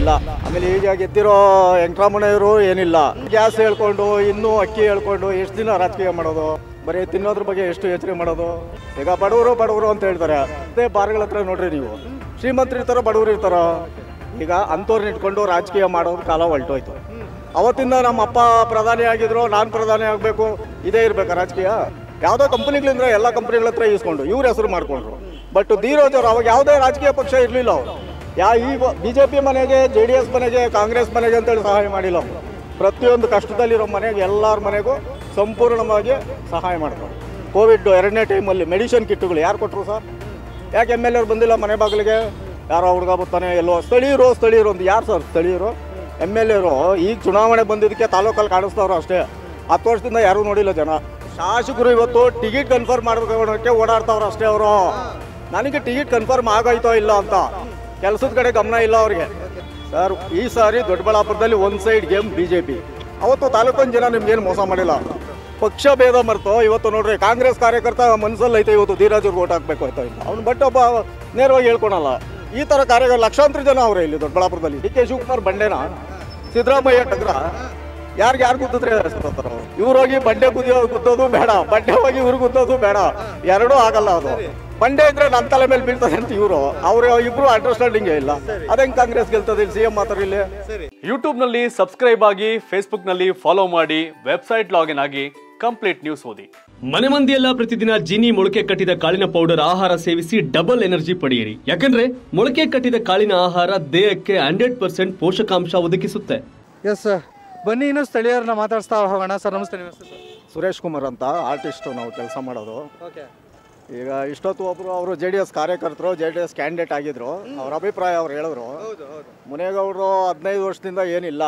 ಇಲ್ಲ ಆಮೇಲೆ ಈಗ ಗೆದ್ದಿರೋ ವೆಂಕಟರಮಣಯ್ಯವರು ಏನಿಲ್ಲ ಗ್ಯಾಸ್ ಹೇಳ್ಕೊಂಡು ಇನ್ನೂ ಅಕ್ಕಿ ಹೇಳ್ಕೊಂಡು ಎಷ್ಟು ದಿನ ರಾಜಕೀಯ ಮಾಡೋದು ಬರೀ ತಿನ್ನೋದ್ರ ಬಗ್ಗೆ ಎಷ್ಟು ಯೋಚನೆ ಮಾಡೋದು ಈಗ ಬಡವರು ಬಡವರು ಅಂತ ಹೇಳ್ತಾರೆ ಅದೇ ಬಾರ್ಗಳ ಹತ್ರ ನೋಡ್ರಿ ನೀವು ಶ್ರೀಮಂತರು ಇರ್ತಾರೋ ಬಡವರು ಇರ್ತಾರೋ ಈಗ ಅಂಥವ್ರನ್ನ ಇಟ್ಕೊಂಡು ರಾಜಕೀಯ ಮಾಡೋದು ಕಾಲ ಹೊಲ್ಟೋಯ್ತು ಅವತ್ತಿಂದ ನಮ್ಮ ಅಪ್ಪ ಪ್ರಧಾನಿ ಆಗಿದ್ರು ನಾನು ಪ್ರಧಾನಿ ಆಗಬೇಕು ಇದೇ ಇರ್ಬೇಕಾ ರಾಜಕೀಯ ಯಾವುದೋ ಕಂಪನಿಗಳಿಂದ ಎಲ್ಲ ಕಂಪನಿಗಳ ಹತ್ರ ಇಸ್ಕೊಂಡು ಇವ್ರ ಹೆಸರು ಮಾಡ್ಕೊಂಡ್ರು ಬಟ್ ಧೀರೋಜ್ ಅವರು ಅವಾಗ ಯಾವುದೇ ರಾಜಕೀಯ ಪಕ್ಷ ಇರಲಿಲ್ಲ ಅವರು ಯಾ ಈ ಬಿ ಜೆ ಪಿ ಮನೆಗೆ ಜೆ ಡಿ ಎಸ್ ಮನೆಗೆ ಕಾಂಗ್ರೆಸ್ ಮನೆಗೆ ಅಂತೇಳಿ ಸಹಾಯ ಮಾಡಿಲ್ಲ ಅವರು ಪ್ರತಿಯೊಂದು ಕಷ್ಟದಲ್ಲಿರೋ ಮನೆಗೆ ಎಲ್ಲರ ಮನೆಗೂ ಸಂಪೂರ್ಣವಾಗಿ ಸಹಾಯ ಮಾಡ್ತಾರೆ ಕೋವಿಡ್ ಎರಡನೇ ಟೈಮಲ್ಲಿ ಮೆಡಿಸಿನ್ ಕಿಟ್ಗಳು ಯಾರು ಕೊಟ್ಟರು ಸರ್ ಯಾಕೆ ಎಮ್ ಎಲ್ ಎರು ಬಂದಿಲ್ಲ ಮನೆ ಬಾಗಿಲಿಗೆ ಯಾರೋ ಹುಡುಗ ಬರ್ತಾನೆ ಎಲ್ಲೋ ಸ್ಥಳೀಯರು ಸ್ಥಳೀಯರು ಒಂದು ಯಾರು ಸರ್ ಸ್ಥಳೀಯರು ಎಮ್ ಎಲ್ ಎರು ಈಗ ಚುನಾವಣೆ ಬಂದಿದ್ದಕ್ಕೆ ತಾಲೂಕಲ್ಲಿ ಕಾಣಿಸ್ತವ್ರು ಅಷ್ಟೇ ಹತ್ತು ವರ್ಷದಿಂದ ಯಾರೂ ನೋಡಿಲ್ಲ ಜನ ಶಾಸಕರು ಇವತ್ತು ಟಿಕೆಟ್ ಕನ್ಫರ್ಮ್ ಮಾಡೋದಕ್ಕೆ ಓಡಾಡ್ತಾವ್ರು ಅಷ್ಟೇ ಅವರು ನನಗೆ ಟಿಕೆಟ್ ಕನ್ಫರ್ಮ್ ಆಗೋಯ್ತೋ ಇಲ್ಲ ಅಂತ ಕೆಲಸದ ಕಡೆ ಗಮನ ಇಲ್ಲ ಅವ್ರಿಗೆ ಸರ್ ಈ ಸಾರಿ ದೊಡ್ಡಬಳ್ಳಾಪುರದಲ್ಲಿ ಒಂದು side game B J P ಅವತ್ತು ತಾಲೂಕಿನ ಜನ ನಿಮ್ಗೇನು ಮೋಸ ಮಾಡಿಲ್ಲ ಪಕ್ಷ ಭೇದ ಮರೆತು ಇವತ್ತು ನೋಡ್ರಿ ಕಾಂಗ್ರೆಸ್ ಕಾರ್ಯಕರ್ತ ಮನಸ್ಸಲ್ಲಿ ಐತೆ ಇವತ್ತು ಧೀರಾಜ್ ಓಟ್ ಹಾಕ್ಬೇಕು ಆಯ್ತಾ ಇಲ್ಲ ಅವ್ನು ಬಟ್ ಒಬ್ಬ ನೇರವಾಗಿ ಹೇಳ್ಕೊಳಲ್ಲ ಈ ಥರ ಕಾರ್ಯಗಳು ಲಕ್ಷಾಂತರ ಜನ ಅವರೇ ಇಲ್ಲಿ ದೊಡ್ಡಬಳ್ಳಾಪುರದಲ್ಲಿ ಡಿ ಕೆ ಶಿವಕುಮಾರ್ ಬಂಡೆನ ಸಿದ್ದರಾಮಯ್ಯ ಟಗ್ರ ಯಾರಿಗೆ ಯಾರು ಗುದ್ದಿದ್ರೆ ಸತ್ತೋಗ್ತಾರೆ ಅವ್ರು ಇವ್ರು ಹೋಗಿ ಬಂಡೆ ಗುದ್ದಿಯೋ ಗುದ್ದೋದು ಬೇಡ ಬಂಡೆ ಹೋಗಿ ಇವ್ರು ಗುದ್ದೋದು ಬೇಡ ಎರಡೂ ಆಗಲ್ಲ ಅದು ಬಂಡೆ ಇದ್ರೆ ನನ್ನ ತಲೆ ಮೇಲೆ ಬೀಳ್ತದೆ ಅಂತ ಇವರು ಅವರು ಇಬ್ರು ಅಂಡರ್ಸ್ಟ್ಯಾಂಡಿಂಗ್ ಇಲ್ಲ ಅದಂಗೆ ಕಾಂಗ್ರೆಸ್ ಗೆಲ್ತದೆ ಸಿ ಎಂ ಮಾತ್ರ ಇಲ್ಲಿ ಯೂಟ್ಯೂಬ್ನಲ್ಲಿ ಸಬ್ಸ್ಕ್ರೈಬ್ ಆಗಿ ಫೇಸ್ಬುಕ್ನಲ್ಲಿ ಫಾಲೋ ಮಾಡಿ ವೆಬ್ಸೈಟ್ ಲಾಗಿನ್ ಆಗಿ ಕಂಪ್ಲೀಟ್ ನ್ಯೂಸ್ ಓದಿ ಮನೆ ಮಂದಿಯೆಲ್ಲ ಪ್ರತಿದಿನ ಜೀನಿ ಮೊಳಕೆ ಕಟ್ಟಿದ ಕಾಳಿನ ಪೌಡರ್ ಆಹಾರ ಸೇವಿಸಿ ಡಬಲ್ ಎನರ್ಜಿ ಪಡೆಯಿರಿ ಯಾಕಂದ್ರೆ ಮೊಳಕೆ ಕಟ್ಟಿದ ಕಾಳಿನ ಆಹಾರ ದೇಹಕ್ಕೆ ಹಂಡ್ರೆಡ್ ಪರ್ಸೆಂಟ್ ಪೋಷಕಾಂಶ ಒದಗಿಸುತ್ತೆ ಎಸ್ ಬನ್ನಿ ಇನ್ನು ಸ್ಥಳೀಯರನ್ನ ಮಾತಾಡಿಸ್ತಾ ಹೋಗೋಣ ಸರ್ ನಮಸ್ತೆ ನಿಮ್ಮ ಹೆಸರು ಸರ್ ಸುರೇಶ್ ಕುಮಾರ್ ಅಂತ ಆರ್ಟಿಸ್ಟು ನಾವು ಕೆಲಸ ಮಾಡೋದು ಓಕೆ ಈಗ ಇಷ್ಟೊತ್ತು ಒಬ್ರು ಅವರು ಜೆ ಡಿ ಎಸ್ ಕಾರ್ಯಕರ್ತರು ಜೆ ಡಿ ಎಸ್ ಕ್ಯಾಂಡಿಡೇಟ್ ಆಗಿದ್ರು ಅವ್ರ ಅಭಿಪ್ರಾಯ ಅವ್ರು ಹೇಳಿದ್ರು ಹೌದು ಹೌದು ಮುನೇಗೌಡರು ಹದಿನೈದು ವರ್ಷದಿಂದ ಏನಿಲ್ಲ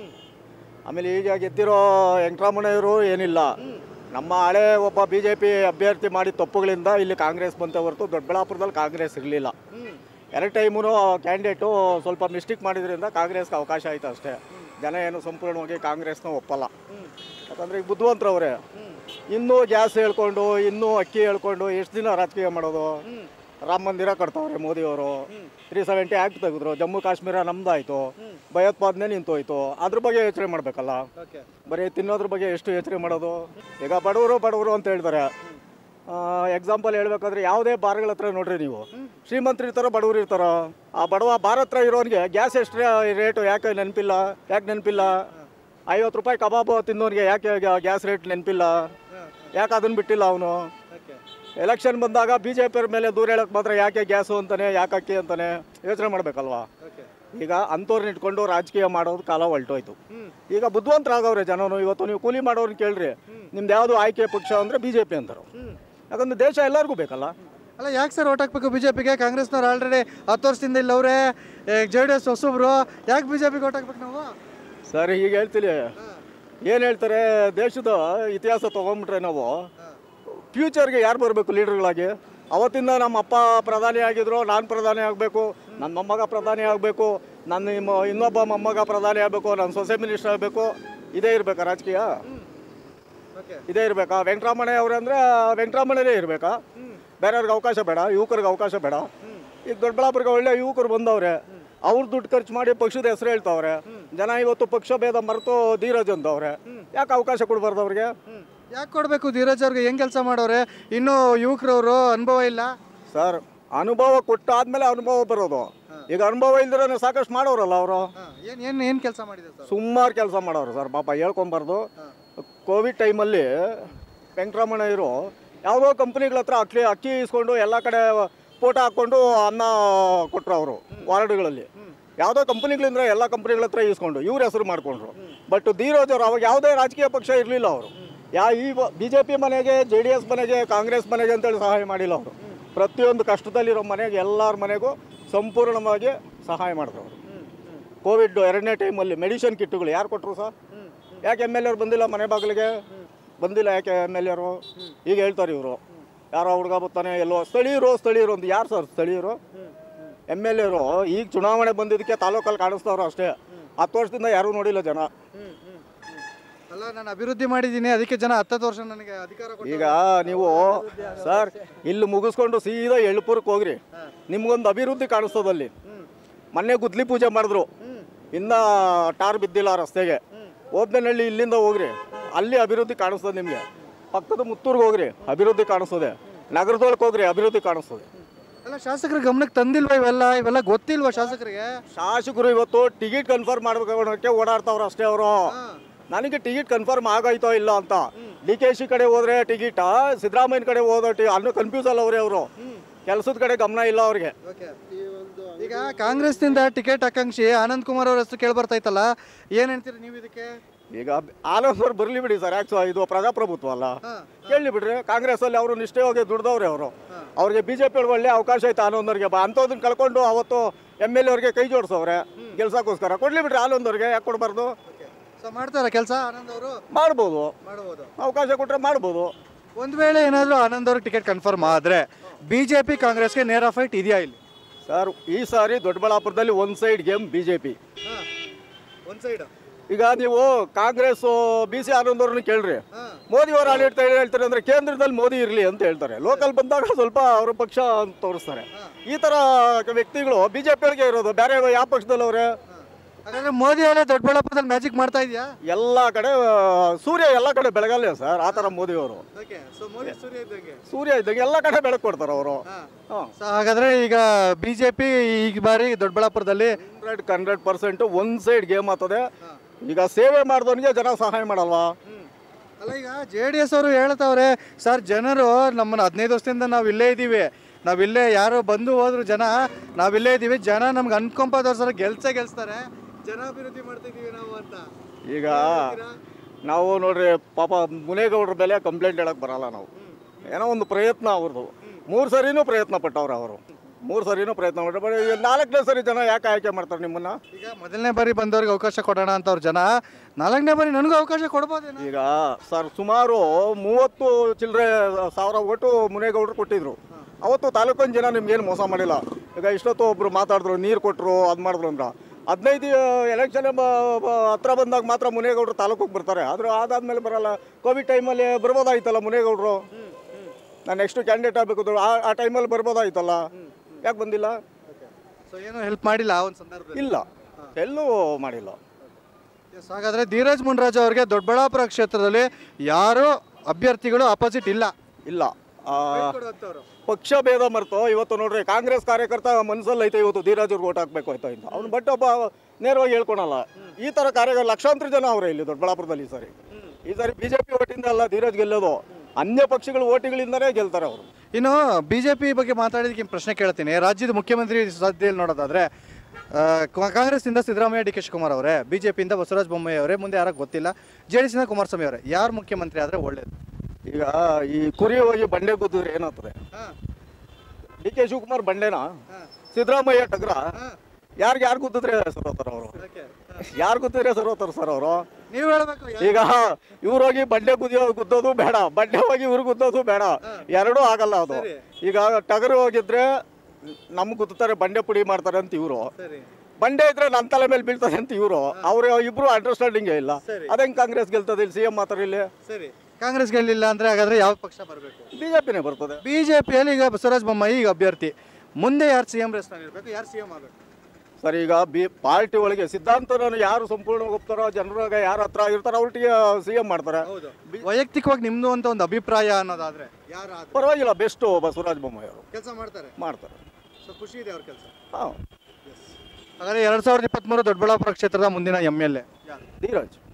ಆಮೇಲೆ ಈಗ ಗೆದ್ದಿರೋ ವೆಂಕಟರಮಣಯ್ಯವರು ಏನಿಲ್ಲ ನಮ್ಮ ಹಳೆ ಒಬ್ಬ ಬಿ ಜೆ ಪಿ ಅಭ್ಯರ್ಥಿ ಮಾಡಿದ ತಪ್ಪುಗಳಿಂದ ಇಲ್ಲಿ ಕಾಂಗ್ರೆಸ್ ಬಂತ ಹೊರತು ದೊಡ್ಡಬಳ್ಳಾಪುರದಲ್ಲಿ ಕಾಂಗ್ರೆಸ್ ಇರಲಿಲ್ಲ ಎರಡು ಟೈಮೂ ಕ್ಯಾಂಡಿಡೇಟು ಸ್ವಲ್ಪ ಮಿಸ್ಟೇಕ್ ಮಾಡಿದ್ರಿಂದ ಕಾಂಗ್ರೆಸ್ಗೆ ಅವಕಾಶ ಆಯಿತು ಅಷ್ಟೇ ಜನ ಏನು ಸಂಪೂರ್ಣವಾಗಿ ಕಾಂಗ್ರೆಸ್ನ ಒಪ್ಪಲ್ಲ ಯಾಕಂದರೆ ಈಗ ಬುದ್ಧಿವಂತರವ್ರೆ ಇನ್ನೂ ಗ್ಯಾಸ್ ಹೇಳ್ಕೊಂಡು ಇನ್ನೂ ಅಕ್ಕಿ ಹೇಳ್ಕೊಂಡು ಎಷ್ಟು ದಿನ ರಾಜಕೀಯ ಮಾಡೋದು ರಾಮ ಮಂದಿರ ಕಟ್ತಾವ್ರೆ ಮೋದಿಯವರು ತ್ರೀ ಸೆವೆಂಟಿ ಆ್ಯಕ್ಟ್ ತೆಗೆದ್ರು ಜಮ್ಮು ಕಾಶ್ಮೀರ ನಮ್ದಾಯ್ತು ಭಯೋತ್ಪಾದನೆ ನಿಂತೋಯ್ತು ಅದ್ರ ಬಗ್ಗೆ ಯೋಚನೆ ಮಾಡಬೇಕಲ್ಲ ಓಕೆ ಬರೀ ತಿನ್ನೋದ್ರ ಬಗ್ಗೆ ಎಷ್ಟು ಯೋಚನೆ ಮಾಡೋದು ಈಗ ಬಡವರು ಬಡವರು ಅಂತ ಹೇಳ್ತಾರೆ ಎಕ್ಸಾಂಪಲ್ ಹೇಳ್ಬೇಕಾದ್ರೆ ಯಾವುದೇ ಬಾರ್ಗಳ ಹತ್ರ ನೋಡ್ರಿ ನೀವು ಶ್ರೀಮಂತರು ಇರ್ತಾರೋ ಬಡವರು ಇರ್ತಾರೋ ಆ ಬಡವ ಬಾರ್ ಹತ್ರ ಇರೋನಿಗೆ ಗ್ಯಾಸ್ ಎಷ್ಟು ರೇಟು ಯಾಕೆ ನೆನಪಿಲ್ಲ ಯಾಕೆ ನೆನಪಿಲ್ಲ ಐವತ್ತು ರೂಪಾಯಿ ಕಬಾಬು ತಿನ್ನೋನಿಗೆ ಯಾಕೆ ಗ್ಯಾಸ್ ರೇಟ್ ನೆನಪಿಲ್ಲ ಯಾಕೆ ಅದನ್ನು ಬಿಟ್ಟಿಲ್ಲ ಅವನು ಓಕೆ ಎಲೆಕ್ಷನ್ ಬಂದಾಗ ಬಿ ಜೆ ಪಿಯವ್ರ ಮೇಲೆ ದೂರ ಹೇಳಕ್ ಮಾತ್ರ ಯಾಕೆ ಗ್ಯಾಸು ಅಂತಾನೆ ಯಾಕೆ ಅಕ್ಕಿ ಅಂತಾನೆ ಯೋಚನೆ ಮಾಡಬೇಕಲ್ವಾ ಓಕೆ ಈಗ ಅಂಥವ್ರನ್ನ ಇಟ್ಕೊಂಡು ರಾಜಕೀಯ ಮಾಡೋದು ಕಾಲ ಹೊಲ್ಟೋಯ್ತು ಈಗ ಬುದ್ಧಿವಂತರಾಗವ್ರೆ ಜನನು ಇವತ್ತು ನೀವು ಕೂಲಿ ಮಾಡೋರನ್ನ ಕೇಳ್ರಿ ನಿಮ್ದು ಯಾವುದು ಆಯ್ಕೆ ಪಕ್ಷ ಅಂದರೆ ಬಿ ಜೆ ಪಿ ಅಂತಾರೆ ಯಾಕಂದ್ರೆ ದೇಶ ಎಲ್ಲರಿಗೂ ಬೇಕಲ್ಲ ಅಲ್ಲ ಯಾಕೆ ಸರ್ ಓಟ್ ಹಾಕ್ಬೇಕು ಬಿ ಜೆ ಪಿಗೆ ಕಾಂಗ್ರೆಸ್ನವ್ರು ಆಲ್ರೆಡಿ ಹತ್ತು ವರ್ಷದಿಂದ ಇಲ್ಲ ಅವರೇ ಜೆ ಡಿ ಎಸ್ ಹೊಸಬ್ರು ಯಾಕೆ ಬಿ ಜೆ ಪಿಗೆ ಓಟ್ ಹಾಕ್ಬೇಕು ನಾವು ಸರ್ ಈಗ ಹೇಳ್ತೀನಿ ಏನು ಹೇಳ್ತಾರೆ ದೇಶದ ಇತಿಹಾಸ ತೊಗೊಂಬಿಟ್ರೆ ನಾವು ಫ್ಯೂಚರ್ಗೆ ಯಾರು ಬರಬೇಕು ಲೀಡರ್ಗಳಾಗಿ ಅವತ್ತಿಂದ ನಮ್ಮ ಅಪ್ಪ ಪ್ರಧಾನಿ ಆಗಿದ್ರು ನಾನು ಪ್ರಧಾನಿ ಆಗಬೇಕು ನನ್ನ ಮೊಮ್ಮಗ ಪ್ರಧಾನಿ ಆಗಬೇಕು ನನ್ನ ಇಮ್ಮ- ಇನ್ನೊಬ್ಬ ಮೊಮ್ಮಗ ಪ್ರಧಾನಿ ಆಗಬೇಕು ನನ್ನ ಸೊಸೆ ಮಿನಿಸ್ಟರ್ ಆಗಬೇಕು ಇದೇ ಇರಬೇಕಾ ರಾಜಕೀಯ ಓಕೆ ಇದೇ ಇರಬೇಕಾ ವೆಂಕಟರಮಣಯ್ಯ ಅವರಂದ್ರೆ ವೆಂಕಟರಮಣನೇ ಇರಬೇಕಾ ಬೇರೆಯವ್ರಿಗೆ ಅವಕಾಶ ಬೇಡ ಯುವಕರಿಗೆ ಅವಕಾಶ ಬೇಡ ಈಗ ದೊಡ್ಡಬಳ್ಳಾಪುರಕ್ಕೆ ಒಳ್ಳೆ ಯುವಕರು ಬಂದವ್ರೆ ಅವ್ರು ದುಡ್ಡು ಖರ್ಚು ಮಾಡಿ ಪಕ್ಷದ ಹೆಸರು ಹೇಳ್ತಾವ್ರೆ ಜನ ಇವತ್ತು ಪಕ್ಷ ಭೇದ ಮರೆತು ಧೀರಜ್ ಅಂದವ್ರೆ ಯಾಕೆ ಅವಕಾಶ ಕೊಡಬಾರ್ದು ಅವ್ರಿಗೆ ಯಾಕೆ ಕೊಡಬೇಕು ಧೀರಜ್ ಅವ್ರಿಗೆ ಹೆಂಗೆ ಕೆಲಸ ಮಾಡೋರೆ ಇನ್ನೂ ಯುವಕರವರು ಅನುಭವ ಇಲ್ಲ ಸರ್ ಅನುಭವ ಕೊಟ್ಟಾದ್ಮೇಲೆ ಅನುಭವ ಬರೋದು ಈಗ ಅನುಭವ ಇಲ್ದಿರೋ ಸಾಕಷ್ಟು ಮಾಡೋರಲ್ಲ ಅವರು ಏನು ಏನು ಏನು ಕೆಲಸ ಮಾಡಿದೆ ಸರ್ ಸುಮಾರು ಕೆಲಸ ಮಾಡೋರು ಸರ್ ಪಾಪ ಹೇಳ್ಕೊಂಬಾರ್ದು ಕೋವಿಡ್ ಟೈಮಲ್ಲಿ ವೆಂಕಟರಮಣಯ್ಯರು ಯಾವುದೋ ಕಂಪ್ನಿಗಳ ಹತ್ರ ಅಕ್ಕಿ ಅಕ್ಕಿ ಇಸ್ಕೊಂಡು ಎಲ್ಲ ಕಡೆ ಫೋಟೋ ಹಾಕ್ಕೊಂಡು ಅನ್ನ ಕೊಟ್ಟರು ಅವರು ವಾರ್ಡ್ಗಳಲ್ಲಿ ಯಾವುದೋ ಕಂಪ್ನಿಗಳಿಂದ ಎಲ್ಲ ಕಂಪ್ನಿಗಳ ಹತ್ರ ಇಸ್ಕೊಂಡು ಇವ್ರ ಹೆಸರು ಮಾಡ್ಕೊಂಡ್ರು ಬಟ್ ಧೀರೋಜ್ ಅವರು ಅವಾಗ ಯಾವುದೇ ರಾಜಕೀಯ ಪಕ್ಷ ಇರಲಿಲ್ಲ ಅವರು ಯಾ ಈ ಬಿ ಜೆ ಪಿ ಮನೆಗೆ ಜೆ ಡಿ ಎಸ್ ಮನೆಗೆ ಕಾಂಗ್ರೆಸ್ ಮನೆಗೆ ಅಂತೇಳಿ ಸಹಾಯ ಮಾಡಿಲ್ಲ ಅವರು ಪ್ರತಿಯೊಂದು ಕಷ್ಟದಲ್ಲಿರೋ ಮನೆಗೆ ಎಲ್ಲರ ಮನೆಗೂ ಸಂಪೂರ್ಣವಾಗಿ ಸಹಾಯ ಮಾಡಿದ್ರು ಅವರು ಕೋವಿಡ್ ಎರಡನೇ ಟೈಮಲ್ಲಿ ಮೆಡಿಸಿನ್ ಕಿಟ್ಗಳು ಯಾರು ಕೊಟ್ಟರು ಸರ್ ಯಾಕೆ ಎಮ್ ಎಲ್ ಎರು ಬಂದಿಲ್ಲ ಮನೆ ಬಾಗಿಲಿಗೆ ಬಂದಿಲ್ಲ ಯಾಕೆ ಎಮ್ ಎಲ್ ಎರು ಈಗ ಹೇಳ್ತಾರೆ ಇವರು ಯಾರೋ ಹುಡುಗ ಬರ್ತಾನೆ ಎಲ್ಲೋ ಸ್ಥಳೀಯರು ಸ್ಥಳೀಯರು ಒಂದು ಯಾರು ಸರ್ ಸ್ಥಳೀಯರು ಎಮ್ ಎಲ್ ಎರು ಈಗ ಚುನಾವಣೆ ಬಂದಿದ್ದಕ್ಕೆ ತಾಲೂಕಲ್ಲಿ ಕಾಣಿಸ್ತವ್ರು ಅಷ್ಟೇ ಹತ್ತು ವರ್ಷದಿಂದ ಯಾರೂ ನೋಡಿಲ್ಲ ಜನ ಅಲ್ಲ ನಾನು ಅಭಿವೃದ್ಧಿ ಮಾಡಿದ್ದೀನಿ ಅದಕ್ಕೆ ಜನ ಹತ್ತತ್ತು ವರ್ಷ ನನಗೆ ಅಧಿಕಾರ ಕೊಟ್ಟು ಈಗ ನೀವು ಸರ್ ಇಲ್ಲಿ ಮುಗಿಸ್ಕೊಂಡು ಸೀದಾ ಎಳ್ಪುರಕ್ಕೆ ಹೋಗ್ರಿ ನಿಮ್ಗೊಂದು ಅಭಿವೃದ್ಧಿ ಕಾಣಿಸ್ತದಲ್ಲಿ ಮೊನ್ನೆ ಗುದ್ಲಿ ಪೂಜೆ ಮಾಡಿದ್ರು ಇನ್ನ ಟಾರ್ ಬಿದ್ದಿಲ್ಲ ರಸ್ತೆಗೆ ಓದ್ನಹಳ್ಳಿ ಇಲ್ಲಿಂದ ಹೋಗ್ರಿ ಅಲ್ಲಿ ಅಭಿವೃದ್ಧಿ ಕಾಣಿಸ್ತದೆ ನಿಮಗೆ ಪಕ್ಕದ ಮುತ್ತೂರ್ಗೆ ಹೋಗ್ರಿ ಅಭಿವೃದ್ಧಿ ಕಾಣಿಸ್ತದೆ ನಗರದೊಳಗೆ ಹೋಗ್ರಿ ಅಭಿವೃದ್ಧಿ ಕಾಣಿಸ್ತದೆ ಅಲ್ಲ ಶಾಸಕರ ಗಮನಕ್ಕೆ ತಂದಿಲ್ವಾ ಇವೆಲ್ಲ ಇವೆಲ್ಲ ಗೊತ್ತಿಲ್ವಾ ಶಾಸಕರಿಗೆ ಶಾಸಕರು ಇವತ್ತು ಟಿಕೆಟ್ ಕನ್ಫರ್ಮ್ ಮಾಡ್ಬೇಕು ಓಡಾಡ್ತಾವ್ರು ಅಷ್ಟೇ ಅವರು ನನಗೆ ಟಿಕೆಟ್ ಕನ್ಫರ್ಮ್ ಆಗಾಯ್ತೋ ಇಲ್ಲ ಅಂತ ಡಿ ಕೆ ಶಿ ಕಡೆ ಹೋದ್ರೆ ಟಿಕೆಟ್ ಸಿದ್ದರಾಮಯ್ಯನ ಕಡೆ ಹೋದ ಟಿ ಅನ್ನೋ ಕನ್ಫ್ಯೂಸ್ ಅಲ್ಲ ಅವ್ರೆ ಅವರು ಕೆಲಸದ ಕಡೆ ಗಮನ ಇಲ್ಲ ಅವ್ರಿಗೆ ಈಗ ಕಾಂಗ್ರೆಸ್ನಿಂದ ಟಿಕೆಟ್ ಆಕಾಂಕ್ಷಿ ಆನಂದ್ ಕುಮಾರ್ ಅವ್ರ ಹೆಸರು ಕೇಳಿ ಬರ್ತೈತಲ್ಲ ಏನ್ ಹೇಳ್ತೀರಿ ನೀವು ಇದಕ್ಕೆ ಈಗ ಆನಂದ್ ಅವ್ರು ಬರಲಿ ಬಿಡಿ ಸರ್ ಯಾಕೆ ಇದು ಪ್ರಜಾಪ್ರಭುತ್ವ ಅಲ್ಲ ಕೇಳಿ ಬಿಡ್ರಿ ಕಾಂಗ್ರೆಸ್ ಅಲ್ಲಿ ಅವರು ನಿಷ್ಠೆ ಹೋಗಿ ದುಡ್ದವ್ರೆ ಅವರು ಅವ್ರಿಗೆ ಬಿಜೆಪಿ ಒಳ್ಳೆ ಅವಕಾಶ ಐತೆ ಆನಂದವ್ರಿಗೆ ಅಂಥದನ್ನ ಕಳ್ಕೊಂಡು ಅವತ್ತು ಎಮ್ ಎಲ್ ಅವ್ರಿಗೆ ಕೈ ಜೋಡಿಸವ್ರೆ ಗೆಲ್ಸಕ್ಕೋಸ್ಕರ ಕೊಡ್ಲಿ ಬಿಡ್ರಿ ಆನಂದವ್ರಿಗೆ ಯಾಕೆ ಕೊಡಬಾರ್ದು ಸೊ ಮಾಡ್ತಾರ ಕೆಲಸ ಆನಂದ್ ಅವರು ಮಾಡ್ಬೋದು ಮಾಡಬಹುದು ಅವಕಾಶ ಕೊಟ್ಟರೆ ಮಾಡ್ಬೋದು ಒಂದ್ ವೇಳೆ ಏನಾದ್ರು ಆನಂದ್ ಅವ್ರಿಗೆ ಟಿಕೆಟ್ ಕನ್ಫರ್ಮ್ ಆದ್ರೆ ಬಿಜೆಪಿ ಕಾಂಗ್ರೆಸ್ಗೆ ನೇರ ಫೈಟ್ ಇದೆಯಾ ಇಲ್ಲಿ ಸರ್ ಈ ಸಾರಿ ದೊಡ್ಡಬಳ್ಳಾಪುರದಲ್ಲಿ one side game B J P ಒಂದ್ ಸೈಡ್ ಈಗ ನೀವು ಕಾಂಗ್ರೆಸ್ ಬಿ ಸಿ ಆನಂದ್ ಅವ್ರನ್ನ ಕೇಳ್ರಿ ಮೋದಿ ಅವರು ಆಡಳಿತ ಏನ್ ಹೇಳ್ತಾರೆ ಅಂದ್ರೆ ಕೇಂದ್ರದಲ್ಲಿ ಮೋದಿ ಇರಲಿ ಅಂತ ಹೇಳ್ತಾರೆ ಲೋಕಲ್ ಬಂದಾಗ ಸ್ವಲ್ಪ ಅವ್ರ ಪಕ್ಷ ಅಂತ ತೋರಿಸ್ತಾರೆ ಈ ತರ ವ್ಯಕ್ತಿಗಳು ಬಿಜೆಪಿ ಅವ್ರಿಗೆ ಇರೋದು ಬೇರೆ ಯಾವ ಪಕ್ಷದಲ್ಲಿ ಅವ್ರೆ ಹಾಗಾದ್ರೆ ಮೋದಿ ಅವರೇ ದೊಡ್ಡಬಳ್ಳಾಪುರದಲ್ಲಿ ಮ್ಯಾಜಿಕ್ ಮಾಡ್ತಾ ಇದೆಯಾ ಎಲ್ಲ ಕಡೆ ಆ, ಸೂರ್ಯ ಎಲ್ಲ ಕಡೆ ಬೆಳಗಲ್ಲ ಸರ್ ಆ ಥರ ಮೋದಿ ಅವರು ಮೋದಿ ಸೂರ್ಯ ಇದ್ದಂಗೆ ಸೂರ್ಯ ಇದ್ದಾಗ ಎಲ್ಲ ಕಡೆ ಬೆಳಕು ಕೊಡ್ತಾರೆ ಅವರು ಹಾಂ ಸೊ ಹಾಗಾದ್ರೆ ಈಗ ಬಿಜೆಪಿ ಈ ಬಾರಿ ದೊಡ್ಡಬಳ್ಳಾಪುರದಲ್ಲಿ hundred hundred percent one side game ಆಗ್ತದೆ ಈಗ ಸೇವೆ ಮಾಡಿದವನಿಗೆ ಜನ ಸಹಾಯ ಮಾಡಲ್ವಾ ಅಲ್ಲ ಈಗ ಜೆ ಡಿ ಎಸ್ ಅವರು ಹೇಳ್ತಾವ್ರೆ ಸರ್ ಜನರು ನಮ್ಮನ್ನ ಹದಿನೈದು ವರ್ಷದಿಂದ ನಾವು ಇಲ್ಲೇ ಇದ್ದೀವಿ ನಾವಿಲ್ಲೇ ಯಾರೋ ಬಂದು ಹೋದ್ರು ಜನ ನಾವಿಲ್ಲೇ ಇದ್ದೀವಿ ಜನ ನಮ್ಗೆ ಅನ್ಕೊಂಪಾದವ್ರು ಸರ್ ಗೆಲ್ಸೇ ಗೆಲ್ಸ್ತಾರೆ ಜನ ಅಭಿವೃದ್ಧಿ ಮಾಡ್ತಿದ್ದೀವಿ ನಾವು ಅಂತ ಈಗ ನಾವು ನೋಡ್ರಿ ಪಾಪ ಮುನೇಗೌಡ್ರ ಬೆಲೆ ಕಂಪ್ಲೇಂಟ್ ಹೇಳಕ್ ಬರಲ್ಲ ನಾವು ಏನೋ ಒಂದು ಪ್ರಯತ್ನ ಅವ್ರದ್ದು ಮೂರು ಸರಿನೂ ಪ್ರಯತ್ನ ಪಟ್ಟವ್ರು ಅವರು ಮೂರು ಸರಿನೂ ಪ್ರಯತ್ನ ಮಾಡ್ತಾರೆ ಬಟ್ ಈ ನಾಲ್ಕನೇ ಸರಿ ಜನ ಯಾಕೆ ಆಯ್ಕೆ ಮಾಡ್ತಾರೆ ನಿಮ್ಮನ್ನ ಈಗ ಮೊದಲನೇ ಬಾರಿ ಬಂದವ್ರಿಗೆ ಅವಕಾಶ ಕೊಡೋಣ ಅಂತ ಅವ್ರ ಜನ ನಾಲ್ಕನೇ ಬಾರಿ ನನಗೂ ಅವಕಾಶ ಕೊಡ್ಬೋದೇನೋ ಈಗ ಸರ್ ಸುಮಾರು ಮೂವತ್ತು ಚಿಲ್ಲರೆ ಸಾವಿರ ಓಟು ಮುನೇಗೌಡರು ಕೊಟ್ಟಿದ್ರು ಅವತ್ತು ತಾಲೂಕಿನ ಜನ ನಿಮ್ಗೇನು ಮೋಸ ಮಾಡಿಲ್ಲ ಈಗ ಇಷ್ಟೊತ್ತು ಒಬ್ರು ಮಾತಾಡಿದ್ರು ನೀರು ಕೊಟ್ಟರು ಅದು ಮಾಡಿದ್ರು ಅಂತ ಹದಿನೈದು ಎಲೆಕ್ಷನ್ ಹತ್ರ ಬಂದಾಗ ಮಾತ್ರ ಮುನೇಗೌಡರು ತಾಲೂಕಿಗೆ ಬರ್ತಾರೆ ಆದ್ರೆ ಅದಾದ್ಮೇಲೆ ಬರಲ್ಲ ಕೋವಿಡ್ ಟೈಮಲ್ಲಿ ಬರ್ಬೋದಾಯ್ತಲ್ಲ ಮುನೇಗೌಡರು ನಾನು ನೆಕ್ಸ್ಟ್ ಕ್ಯಾಂಡಿಡೇಟ್ ಆಗಬೇಕು ಆ ಆ ಟೈಮಲ್ಲಿ ಬರ್ಬೋದಾಯ್ತಲ್ಲ ಯಾಕೆ ಬಂದಿಲ್ಲ ಸೊ ಏನೋ ಹೆಲ್ಪ್ ಮಾಡಿಲ್ಲ ಆ ಒಂದು ಸಂದರ್ಭದಲ್ಲಿ ಇಲ್ಲ ಎಲ್ಲೂ ಮಾಡಿಲ್ಲ Yes, ಹಾಗಾದ್ರೆ ಧೀರಜ್ ಮುನ್ರಾಜ್ ಅವರಿಗೆ ದೊಡ್ಡಬಳ್ಳಾಪುರ ಕ್ಷೇತ್ರದಲ್ಲಿ ಯಾರು ಅಭ್ಯರ್ಥಿಗಳು ಅಪೋಸಿಟ್ ಇಲ್ಲ ಇಲ್ಲ ಆ, ಪಕ್ಷ ಭೇದ ಮರೆತು ಇವತ್ತು ನೋಡ್ರಿ ಕಾಂಗ್ರೆಸ್ ಕಾರ್ಯಕರ್ತ ಮನಸ್ಸಲ್ಲಿ ಐತೆ ಇವತ್ತು ಧೀರಾಜ್ ಅವ್ರಿಗೆ ಓಟ್ ಹಾಕ್ಬೇಕು ಆಯ್ತಾ ಅಂತ ಅವ್ನು ಬಟ್ ಒಬ್ಬ ನೇರವಾಗಿ ಹೇಳ್ಕೊಳಲ್ಲ ಈ ತರ ಕಾರ್ಯ ಲಕ್ಷಾಂತರ ಜನ ಅವರೇ ಇಲ್ಲಿ ದೊಡ್ಡಬಳ್ಳಾಪುರದಲ್ಲಿ ಈ ಸಾರಿ ಈ ಸಾರಿ ಬಿಜೆಪಿ ಓಟಿಂದ ಅಲ್ಲ ಧೀರಾಜ್ ಗೆಲ್ಲೋದು ಅನ್ಯ ಪಕ್ಷಗಳ ಓಟಿಗಳಿಂದನೇ ಗೆಲ್ತಾರೆ ಅವರು ಇನ್ನು ಬಿಜೆಪಿ ಬಗ್ಗೆ ಮಾತಾಡಿದಕ್ಕೆ ಪ್ರಶ್ನೆ ಕೇಳ್ತೀನಿ ರಾಜ್ಯದ ಮುಖ್ಯಮಂತ್ರಿ ಸದ್ಯದಲ್ಲಿ ನೋಡೋದಾದ್ರೆ ಆ, ಕಾ- ಕಾಂಗ್ರೆಸ್ನಿಂದ ಸಿದ್ದರಾಮಯ್ಯ ಡಿ ಕೆ ಶಿವಕುಮಾರ್ ಅವರೇ ಬಿಜೆಪಿಯಿಂದ ಬಸವರಾಜ ಬೊಮ್ಮಾಯಿ ಅವರೇ ಮುಂದೆ ಯಾರೋ ಗೊತ್ತಿಲ್ಲ ಜೆ ಡಿ ಎಸ್ನ ಕುಮಾರಸ್ವಾಮಿ ಅವರೇ ಯಾರು ಮುಖ್ಯಮಂತ್ರಿ ಆದ್ರೆ ಒಳ್ಳೇದು ಈಗ ಈ ಕುರಿ ಹೋಗಿ ಬಂಡೆ ಗುದ್ದಿದ್ರೆ ಏನಾಗ್ತದೆ ಡಿ ಕೆ ಶಿವಕುಮಾರ್ ಬಂಡೆನಾ ಸಿದ್ದರಾಮಯ್ಯ ಟಗ್ರ ಯಾರಿಗೆ ಯಾರು ಗುದ್ದಿದ್ರೆ ಸರ್ ಹೋಗ್ತಾರ ಅವರು ಯಾರು ಗುದ್ದಿದ್ರೆ ಸರ್ ಹೋಗ್ತಾರ ಸರ್ ಅವರು ನೀವು ಹೇಳ್ಬೇಕು ಈಗ ಇವ್ರು ಹೋಗಿ ಬಂಡೆ ಗುದಿಯೋ ಗುದ್ದೋದು ಬೇಡ ಬಂಡೆ ಹೋಗಿ ಇವ್ರು ಗುದ್ದೋದು ಬೇಡ ಎರಡೂ ಆಗಲ್ಲ ಅದು ಈಗ ಟಗರು ಹೋಗಿದ್ರೆ ನಮ್ಗೆ ಗುದ್ದುತ್ತಾರೆ ಬಂಡೆ ಪುಡಿ ಮಾಡ್ತಾರೆ ಅಂತ ಇವರು ಬಂಡೆ ಇದ್ರೆ ನನ್ನ ತಲೆ ಮೇಲೆ ಬೀಳ್ತದೆ ಅಂತ ಇವರು ಅವ್ರ ಇಬ್ರು ಅಂಡರ್ಸ್ಟ್ಯಾಂಡಿಂಗೇ ಇಲ್ಲ ಅದಂಗೆ ಕಾಂಗ್ರೆಸ್ ಗೆಲ್ತದೆ ಇಲ್ಲಿ ಸಿ ಎಂ ಮಾತಾಡ ಇಲ್ಲಿ ಸರಿ ಕಾಂಗ್ರೆಸ್ ಗೆಲ್ಲಿಲ್ಲ ಅಂದ್ರೆ ಹಾಗಾದ್ರೆ ಯಾವ ಪಕ್ಷ ಬರಬೇಕು ಬಿಜೆಪಿನೇ ಬರ್ತದೆ ಬಿಜೆಪಿಯಲ್ಲಿ ಈಗ ಬಸವರಾಜ ಬೊಮ್ಮಾಯಿ ಈಗ ಅಭ್ಯರ್ಥಿ ಮುಂದೆ ಯಾರು ಸಿ ಎಂ ರೇಸ್ನಲ್ಲಿ ಇರಬೇಕು ಯಾರು ಸಿ ಎಂ ಆಗಬೇಕು ಸರ್ ಈಗ ಬಿ ಪಾರ್ಟಿ ಒಳಗೆ ಸಿದ್ಧಾಂತನ ಯಾರು ಸಂಪೂರ್ಣವಾಗಿ ಒಪ್ತಾರೋ ಜನರಾಗ ಯಾರ ಹತ್ರ ಇರ್ತಾರೋ ಅವ್ರಿಗೆ ಸಿ ಎಂ ಮಾಡ್ತಾರೆ ವೈಯಕ್ತಿಕವಾಗಿ ನಿಮ್ದು ಅಂತ ಒಂದು ಅಭಿಪ್ರಾಯ ಅನ್ನೋದಾದ್ರೆ ಯಾರು ಪರವಾಗಿಲ್ಲ ಬೆಸ್ಟು ಬಸವರಾಜ ಬೊಮ್ಮಾಯಿ ಅವರು ಕೆಲಸ ಮಾಡ್ತಾರೆ ಮಾಡ್ತಾರೆ ಸೊ ಖುಷಿ ಇದೆ ಅವ್ರ ಕೆಲಸ ಹಾಂ ಹಾಗಾದ್ರೆ ಎರಡ್ ಸಾವಿರದ ಇಪ್ಪತ್ಮೂರು ದೊಡ್ಡಬಳ್ಳಾಪುರ ಕ್ಷೇತ್ರದ ಮುಂದಿನ ಎಮ್ ಎಲ್ ಎ ಧೀರಜ್